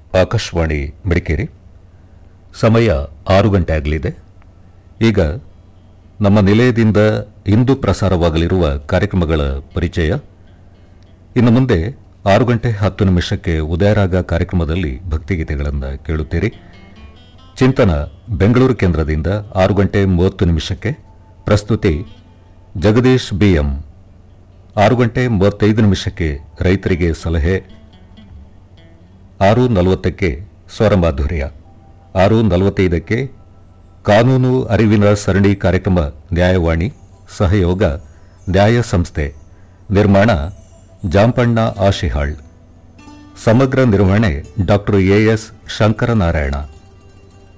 ಆಕಾಶವಾಣಿ ಮಡಿಕೇರಿ ಸಮಯ ಆರು ಗಂಟೆ ಆಗಲಿದೆ ಈಗ ನಮ್ಮ ನಿಲಯದಿಂದ ಇಂದು ಪ್ರಸಾರವಾಗಲಿರುವ ಕಾರ್ಯಕ್ರಮಗಳ ಪರಿಚಯ ಇನ್ನು ಮುಂದೆ ಆರು ಗಂಟೆ ಹತ್ತು ನಿಮಿಷಕ್ಕೆ ಉದಯರಾಗ ಕಾರ್ಯಕ್ರಮದಲ್ಲಿ ಭಕ್ತಿಗೀತೆಗಳನ್ನು ಕೇಳುತ್ತೀರಿ ಚಿಂತನ ಬೆಂಗಳೂರು ಕೇಂದ್ರದಿಂದ ಆರು ಗಂಟೆ ಮೂವತ್ತು ನಿಮಿಷಕ್ಕೆ ಪ್ರಸ್ತುತಿ ಜಗದೀಶ್ ಬಿಎಂ ಆರು ಗಂಟೆ ಮೂವತ್ತೈದು ನಿಮಿಷಕ್ಕೆ ರೈತರಿಗೆ ಸಲಹೆ ಆರು ನಲವತ್ತಕ್ಕೆ ಸ್ವರಮಾಧುರ್ಯ ಆರು ನಲವತ್ತೈದಕ್ಕೆ ಕಾನೂನು ಅರಿವಿನ ಸರಣಿ ಕಾರ್ಯಕ್ರಮ ನ್ಯಾಯವಾಣಿ ಸಹಯೋಗ ನ್ಯಾಯ ಸಂಸ್ಥೆ ನಿರ್ಮಾಣ ಜಾಂಪಣ್ಣ ಆಶಿಹಾಳ್ ಸಮಗ್ರ ನಿರ್ವಹಣೆ ಡಾಕ್ಟರ್ ಎಎಸ್ ಶಂಕರನಾರಾಯಣ